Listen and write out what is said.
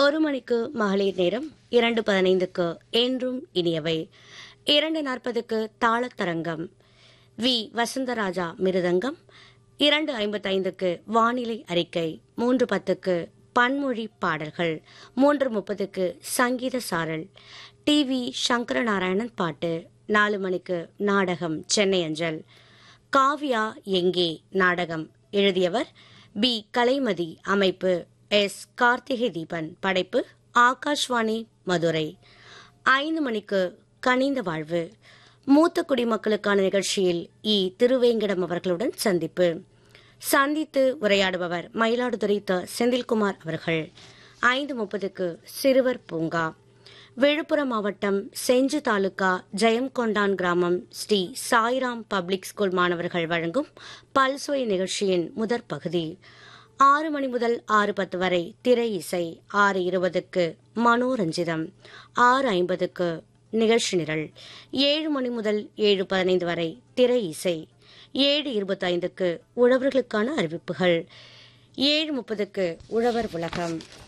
ஒரு மணிக்கு மகளிர் நேரம் இரண்டு பதினைந்துக்கு என்றும் இனியவை இரண்டு நாற்பதுக்கு தாளத்தரங்கம் வி வசந்தராஜா மிருதங்கம் இரண்டு ஐம்பத்தைந்துக்கு வானிலை அறிக்கை மூன்று பத்துக்கு பன்மொழி பாடல்கள் மூன்று முப்பதுக்கு சங்கீத சாரல் டி வி சங்கரநாராயணன் பாட்டு நாலு மணிக்கு நாடகம் சென்னை அஞ்சல் காவ்யா எங்கே நாடகம் எழுதியவர் பி கலைமதி அமைப்பு எஸ் கார்த்திகை தீபன் படைப்பு ஆகாஷ்வாணி மதுரை ஐந்து மணிக்கு கனிந்த வாழ்வு மூத்த குடிமக்களுக்கான நிகழ்ச்சியில் இ திருவேங்கடம் அவர்களுடன் சந்திப்பு சந்தித்து உரையாடுபவர் மயிலாடுதுறை த செந்தில்குமார் அவர்கள் ஐந்து முப்பதுக்கு சிறுவர் பூங்கா விழுப்புரம் மாவட்டம் செஞ்சு தாலுகா ஜெயம்கொண்டான் கிராமம் ஸ்ரீ சாய்ராம் பப்ளிக் ஸ்கூல் மாணவர்கள் வழங்கும் பல்சுவை நிகழ்ச்சியின் முதற் பகுதி ஆறு மணி முதல் ஆறு பத்து வரை திரை இசை ஆறு இருபதுக்கு மனோரஞ்சிதம் ஆறு ஐம்பதுக்கு நிகழ்ச்சி நிரல் ஏழு மணி முதல் ஏழு பதினைந்து வரை திரை இசை ஏழு இருபத்தைந்துக்கு உழவர்களுக்கான அறிவிப்புகள் ஏழு முப்பதுக்கு உழவர் உலகம்